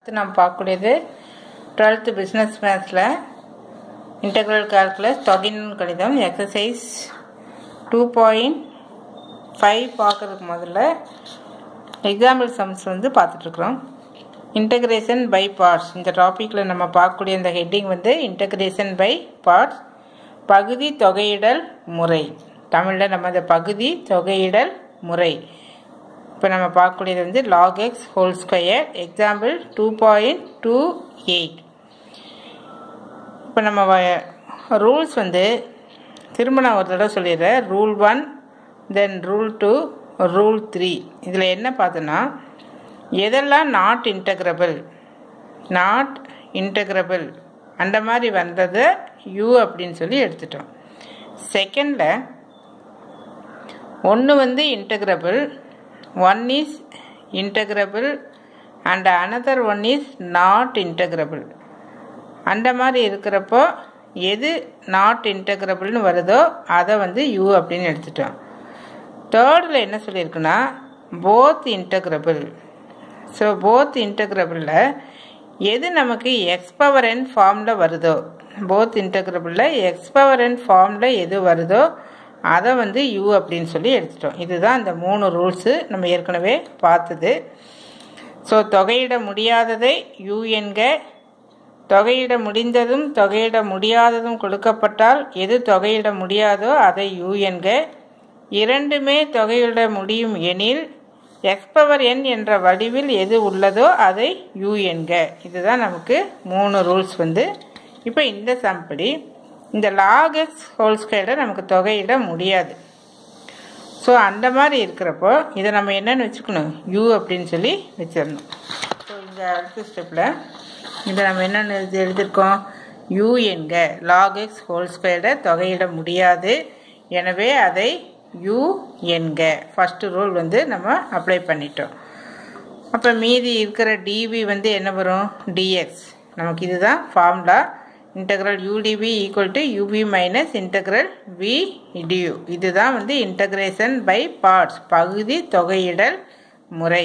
நாம் பார்க்கக்கூடியது twelfth business மேத்ஸில் இன்டெக்ரல் கால்குலஸ் தொகையின் கணிதம் எக்ஸசைஸ் டூ பாயிண்ட் ஃபைவ் பார்க்குறதுக்கு முதல்ல எக்ஸாம்பிள் சம்ஸ் வந்து பார்த்துட்ருக்குறோம் இன்டகிரேஷன் பை பார்ட்ஸ் இந்த டாப்பிக்கில் நம்ம பார்க்கக்கூடிய இந்த ஹெட்டிங் வந்து இன்டகிரேஷன் பை பார்ட்ஸ் பகுதி தொகையிடல் முறை தமிழில் நம்ம இந்த பகுதி தொகையிடல் முறை இப்போ நம்ம பார்க்கக்கூடியது வந்து log x whole square example two point two eight இப்போ நம்ம ரூல்ஸ் வந்து திரும்ப நான் ஒரு தடவை சொல்லிடுறேன் rule one then rule two rule three இதில் என்ன பார்த்தோன்னா எதெல்லாம் நாட் இன்டகிரபிள் நாட் இன்டகிரபிள் அந்த மாதிரி வந்ததை யூ அப்படின்னு சொல்லி எடுத்துட்டோம் செகண்டில் ஒன்று வந்து integrable one is integrable and another one is not integrable அந்த மாதிரி இருக்கிறப்போ எது நாட் இன்டகிரபிள்னு வருதோ அதை வந்து யூ அப்படின்னு எடுத்துட்டோம் தேர்டில் என்ன சொல்லியிருக்குன்னா போத் இன்டகிரபிள் ஸோ போத் இன்டகிரபிளில் எது நமக்கு எக்ஸ் பவர் என் ஃபார்மில் வருதோ போத் இன்டகிரபிளில் எக்ஸ் பவர் என் ஃபார்மில் எது வருதோ அதை வந்து யூ அப்படின்னு சொல்லி எடுத்துட்டோம் இதுதான் அந்த மூணு ரூல்ஸு நம்ம ஏற்கனவே பார்த்தது ஸோ தொகையிட முடியாததை யூ என்க தொகையிட முடிந்ததும் தொகையிட முடியாததும் கொடுக்கப்பட்டால் எது தொகையிட முடியாதோ அதை யூ என்க இரண்டுமே தொகையிட முடியும் எனில் எக்ஸ் பவர் என் என்ற வடிவில் எது உள்ளதோ அதை யூ என்க இதுதான் நமக்கு மூணு ரூல்ஸ் வந்து இப்போ இந்த சம்படி இந்த லாக் எக்ஸ் ஹோல் ஸ்கொயரை நமக்கு தொகையிட முடியாது ஸோ அந்த மாதிரி இருக்கிறப்போ இதை நம்ம என்னென்னு வச்சுக்கணும் யூ அப்படின்னு சொல்லி வச்சிடணும் ஸோ இந்த அடுத்த ஸ்டெப்பில் இதை நம்ம என்னென்னு எழுதி எழுதியிருக்கோம் யூ என்க லாக் எக்ஸ் ஹோல் ஸ்கொயரை தொகையிட முடியாது எனவே அதை யூ என்க ஃபஸ்ட்டு ரூல் வந்து நம்ம அப்ளை பண்ணிட்டோம் அப்போ மீதி இருக்கிற டிவி வந்து என்ன வரும் டிஎக்ஸ் நமக்கு இதுதான் formula integral u d v equal to u v minus integral v d u இதுதான் வந்து இன்டகிரேஷன் பை பார்ட்ஸ் பகுதி தொகையிடல் முறை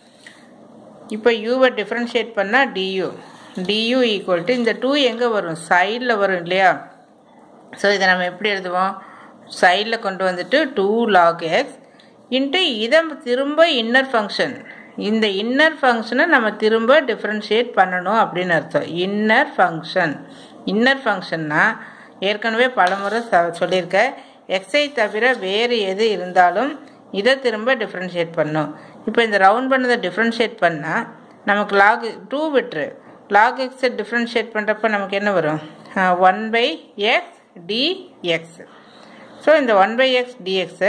இப்போ யூவை டிஃப்ரென்ஷியேட் பண்ணால் டியூ டியூ ஈக்குவல் டு இந்த டூ எங்கே வரும் சைடில் வரும் இல்லையா ஸோ இதை நம்ம எப்படி எழுதுவோம் சைடில் கொண்டு வந்துட்டு டூ லாக் எக்ஸ் இன்ட்டு இதை திரும்ப இன்னர் ஃபங்க்ஷன் இந்த இன்னர் ஃபங்க்ஷனை நம்ம திரும்ப டிஃப்ரென்ஷியேட் பண்ணணும் அப்படின்னு அர்த்தம் இன்னர் ஃபங்க்ஷன் இன்னர் ஃபங்க்ஷன்னா ஏற்கனவே பலமுறை ச சொல்லியிருக்கேன் எக்ஸை தவிர வேறு எது இருந்தாலும் இதை திரும்ப டிஃப்ரென்ஷியேட் பண்ணும் இப்போ இந்த ரவுண்ட் பண்ணதை டிஃப்ரென்ஷியேட் பண்ணால் நமக்கு லாக் டூ விட்ரு லாக் எக்ஸை டிஃப்ரென்ஷியேட் பண்ணுறப்ப நமக்கு என்ன வரும் one by x d x so இந்த ஒன் பை எக்ஸ் டிஎக்ஸை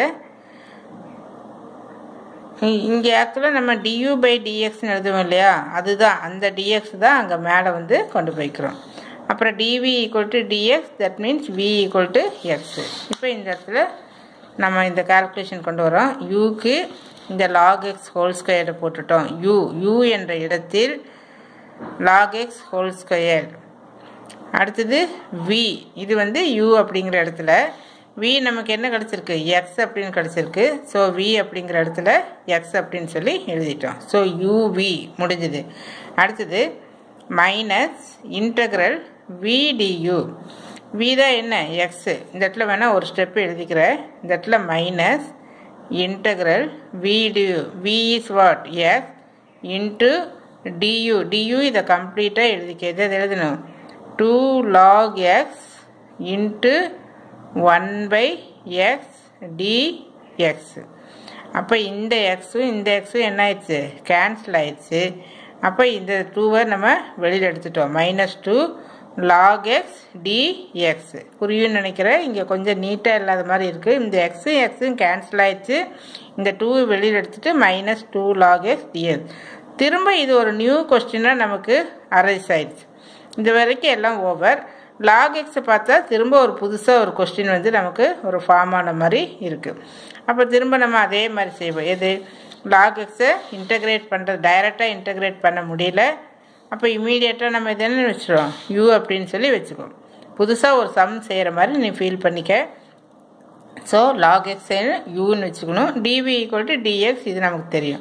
இங்கே ஆக்சுவலாக நம்ம டியூ பை டிஎக்ஸ்னு எழுதுவோம் இல்லையா அதுதான் அந்த டிஎக்ஸ் தான் அங்கே மேலே வந்து கொண்டு போய்க்கிறோம் அப்புறம் d v equal to d x that means v equal to x இப்போ இந்த இடத்துல நம்ம இந்த கால்குலேஷன் கொண்டு வரோம் யூக்கு இந்த லாக் எக்ஸ் ஹோல் ஸ்கொயரை போட்டுட்டோம் யூ யூ என்ற இடத்தில் லாக் எக்ஸ் ஹோல் ஸ்கொயர் அடுத்தது வி இது வந்து யூ அப்படிங்கிற இடத்துல வி நமக்கு என்ன கிடச்சிருக்கு எக்ஸ் அப்படின்னு கிடச்சிருக்கு ஸோ வி அப்படிங்கிற இடத்துல எக்ஸ் அப்படின்னு சொல்லி எழுதிட்டோம் ஸோ யூவி முடிஞ்சுது அடுத்தது மைனஸ் இன்டகிரல் விடியூ வி தான் என்ன எக்ஸு இந்த இடத்துல வேணால் ஒரு ஸ்டெப்பு எழுதிக்கிறேன் இந்த இடத்துல minus integral v d u v is what x into d u d u இதை கம்ப்ளீட்டாக எழுதிக்க எதை எழுதணும் two log x into one by x d x அப்போ இந்த எக்ஸும் இந்த எக்ஸும் என்ன ஆயிடுச்சு கேன்சல் ஆயிடுச்சு அப்போ இந்த டூவை நம்ம வெளியில் எடுத்துட்டோம் minus two log x d x புரியும்னு நினைக்கிறேன் இங்கே கொஞ்சம் நீட்டாக இல்லாத மாதிரி இருக்குது இந்த எக்ஸும் எக்ஸும் கேன்சல் ஆயிடுச்சு இந்த டூவை வெளியில் எடுத்துட்டு minus two log x d x திரும்ப இது ஒரு நியூ கொஸ்டினாக நமக்கு அரைஸ் ஆயிடுச்சு இது வரைக்கும் எல்லாம் ஓவர் லாக் எக்ஸை பார்த்தா திரும்ப ஒரு புதுசாக ஒரு கொஸ்டின் வந்து நமக்கு ஒரு ஃபார்ம் ஆன மாதிரி இருக்குது அப்போ திரும்ப நம்ம அதே மாதிரி செய்வோம் எது லாக் எக்ஸை இன்டகிரேட் பண்ணுறது டைரெக்டாக இன்டகிரேட் பண்ண முடியல அப்போ இமீடியட்டாக நம்ம இது என்ன வச்சுருவோம் யூ அப்படின்னு சொல்லி வச்சுக்கோம் புதுசாக ஒரு சம் செய்கிற மாதிரி நீ ஃபீல் பண்ணிக்க ஸோ லாக் எக்ஸ் யூன்னு வச்சுக்கணும் டிவி ஈக்குவல் டு டிஎக்ஸ் இது நமக்கு தெரியும்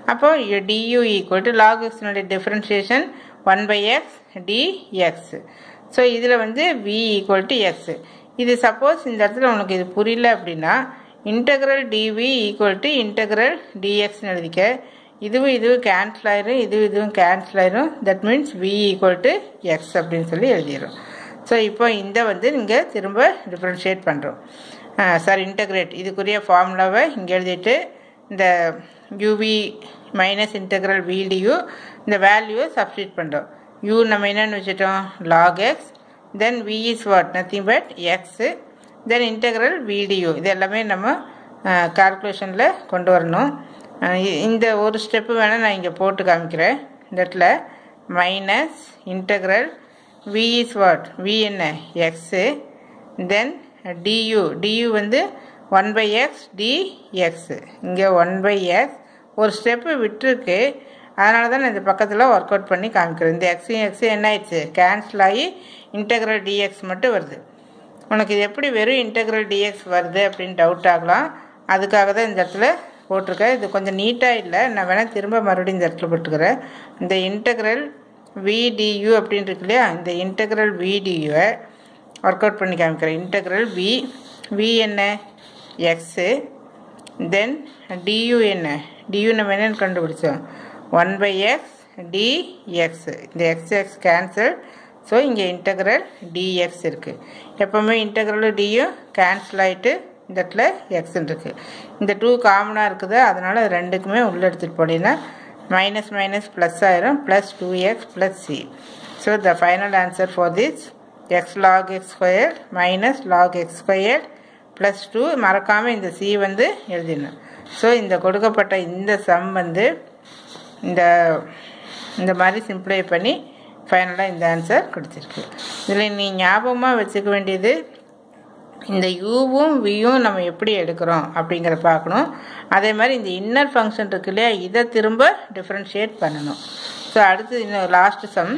அப்போ டியூ ஈக்குவல் டு லாக் எக்ஸ்னுடைய differentiation one by x d x so இதில் வந்து வி ஈக்குவல் டு எக்ஸ் இது சப்போஸ் இந்த இடத்துல உனக்கு இது புரியல அப்படின்னா integral d v equal to integral டிஎக்ஸ்னு எழுதிக்க இதுவும் இதுவும் கேன்சல் ஆயிரும் இதுவும் இதுவும் கேன்சல் ஆயிரும் that means v equal to x அப்படின்னு சொல்லி எழுதிடும் ஸோ இப்போ இந்த வந்து இங்கே திரும்ப டிஃப்ரென்ஷியேட் பண்ணுறோம் சார் இன்டகிரேட் இதுக்குரிய ஃபார்முலாவை இங்கே எழுதிட்டு இந்த யூவி மைனஸ் இன்டகிரல் விடியூ இந்த வேல்யூவை சப்ஸ்டியூட் பண்ணுறோம் யூ நம்ம என்னென்னு வச்சுட்டோம் log x then v is what nothing but x then integral v d u இது எல்லாமே நம்ம கால்குலேஷனில் கொண்டு வரணும் இந்த ஒரு ஸ்டெப்பு வேணால் நான் இங்கே போட்டு காமிக்கிறேன் இந்த இடத்துல minus integral v is what v என்ன எக்ஸு தென் டியூ டியூ வந்து ஒன் பை எக்ஸ் டிஎக்ஸு இங்கே ஒன் பை எக்ஸ் ஒரு ஸ்டெப்பு விட்டுருக்கு அதனால தான் நான் இந்த பக்கத்தில் ஒர்க் அவுட் பண்ணி காமிக்கிறேன் இந்த எக்ஸையும் எக்ஸையும் என்ன ஆயிடுச்சு கேன்சல் ஆகி இன்டெக்ரல் டிஎக்ஸ் மட்டும் வருது உனக்கு இது எப்படி வெறும் இன்டெக்ரல் டிஎக்ஸ் வருது அப்படின்னு டவுட் ஆகலாம் அதுக்காக தான் இந்த இடத்துல போட்டிருக்கேன் இது கொஞ்சம் நீட்டாக இல்லை நான் வேணால் திரும்ப மறுபடியும் இந்த இடத்துல போட்டுக்கிறேன் இந்த இன்டெக்ரல் விடியூ அப்படின்னு இருக்கு இல்லையா இந்த இன்டெக்ரல் விடியூவை ஒர்க் அவுட் பண்ணி காமிக்கிறேன் இன்டெக்ரல் வி வி என்ன எக்ஸு தென் டியூ என்ன டியூ நம்ம என்னென்னு கண்டுபிடிச்சோம் ஒன் பை எக்ஸ் டிஎக்ஸ் இந்த எக்ஸ் எக்ஸ் கேன்சல் ஸோ இங்கே இன்டகிரல் டிஎக்ஸ் இருக்குது எப்போவுமே இன்டகிரல் டியும் கேன்சல் ஆகிட்டு இந்த இடத்துல எக்ஸ்ன்னு இருக்குது இந்த டூ காமனாக இருக்குது அதனால் அது ரெண்டுக்குமே உள்ளே எடுத்துகிட்டு போனீங்கன்னா மைனஸ் மைனஸ் ப்ளஸ் ஆயிரும் plus two x plus c so the final answer for this x log x square minus log x square plus two மறக்காமல் இந்த சி வந்து எழுதிடணும் ஸோ இந்த கொடுக்கப்பட்ட இந்த சம் வந்து இந்த இந்த மாதிரி சிம்ப்ளை பண்ணி ஃபைனலாக இந்த ஆன்சர் கொடுத்துருக்கு இதில் நீ ஞாபகமாக வச்சுக்க வேண்டியது இந்த யூவும் வியும் நம்ம எப்படி எடுக்கிறோம் அப்படிங்கிற பார்க்கணும் அதே மாதிரி இந்த இன்னர் ஃபங்க்ஷன் இருக்கு இல்லையா இதை திரும்ப டிஃப்ரென்ஷியேட் பண்ணணும் ஸோ அடுத்து இன்னும் last sum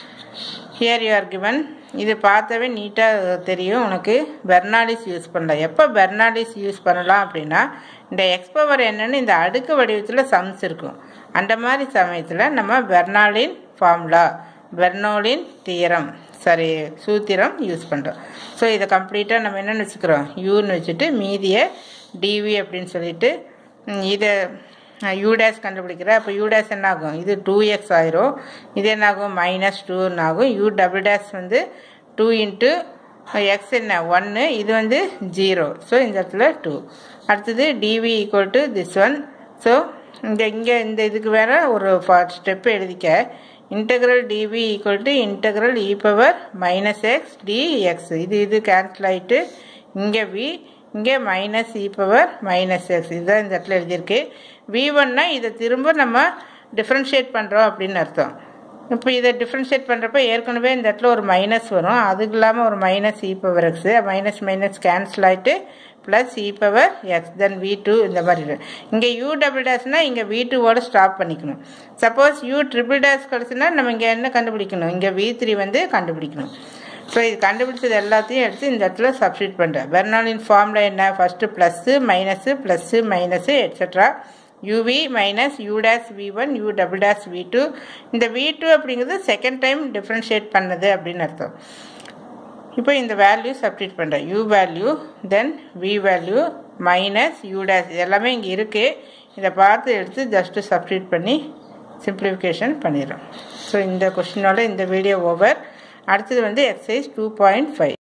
here you are given இது பார்த்தாவே நீட்டாக தெரியும் உனக்கு பெர்னாலிஸ் யூஸ் பண்ணலாம் எப்போ பெர்னாலிஸ் யூஸ் பண்ணலாம் அப்படின்னா இந்த எக்ஸ் பவர் என்னன்னு இந்த அடுக்கு வடிவத்தில் சம்ஸ் இருக்கும் அந்த மாதிரி சமயத்தில் நம்ம பெர்னாலின் ஃபார்முலா பெர்னோலின் தியரம் சாரி சூத்திரம் யூஸ் பண்ணுறோம் ஸோ இதை கம்ப்ளீட்டாக நம்ம என்னென்னு வச்சுக்கிறோம் யூன்னு வச்சுட்டு மீதியை டிவி அப்படின்னு சொல்லிட்டு இதை யூ டேஸ் கண்டுபிடிக்கிற அப்போ யூ டேஸ் என்ன ஆகும் இது டூ எக்ஸ் ஆயிரும் இது என்ன ஆகும் மைனஸ் டூன்னு ஆகும் யூ டபுள் டேஸ் வந்து டூ இன்ட்டு எக்ஸ் என்ன ஒன்று இது வந்து ஜீரோ ஸோ இந்த இடத்துல டூ அடுத்தது d v equal to this one so இங்கே இங்கே இந்த இதுக்கு வேற ஒரு ஸ்டெப் எழுதிக்க integral d v equal to integral e power minus x d x இது இது கேன்சல் ஆகிட்டு இங்கே வி இங்கே minus e power minus x இதுதான் இந்த இடத்துல எழுதியிருக்கு வி ஒன்னா இதை திரும்ப நம்ம டிஃப்ரென்ஷியேட் பண்ணுறோம் அப்படின்னு அர்த்தம் இப்போ இதை டிஃப்ரென்ஷியேட் பண்ணுறப்ப ஏற்கனவே இந்த இடத்துல ஒரு மைனஸ் வரும் அதுக்கு இல்லாமல் ஒரு minus e power x minus minus cancel ஆகிட்டு plus e power x then v two இந்த மாதிரி இங்கே யூ டபுள் டேஸ்னால் இங்கே வி டூவோட ஸ்டாப் பண்ணிக்கணும் சப்போஸ் யூ ட்ரிபிள் டேஸ் கிடச்சுன்னா நம்ம இங்கே என்ன கண்டுபிடிக்கணும் இங்கே வி த்ரீ வந்து கண்டுபிடிக்கணும் ஸோ இது கண்டுபிடிச்சது எல்லாத்தையும் எடுத்து இந்த இடத்துல சப்ஸ்டியூட் பண்ணுறேன் பெர்னாலின் ஃபார்மில் என்ன first plus minus plus minus etcetera u v minus u dash v one u double dash v two இந்த வி டூ அப்படிங்கிறது செகண்ட் டைம் டிஃப்ரென்ஷியேட் பண்ணது அப்படின்னு அர்த்தம் இப்போ இந்த வேல்யூ சப்ஸ்டியூட் பண்ணுறேன் u value then v value minus u dash எல்லாமே இங்கே இருக்குது இதை பார்த்து எடுத்து ஜஸ்ட்டு சப்ஸ்டியூட் பண்ணி சிம்பிளிஃபிகேஷன் பண்ணிடுறோம் ஸோ இந்த கொஷினோட இந்த வீடியோ ஓவர் அடுத்தது வந்து எக்ஸசைஸ் டூ பாயிண்ட் ஃபைவ்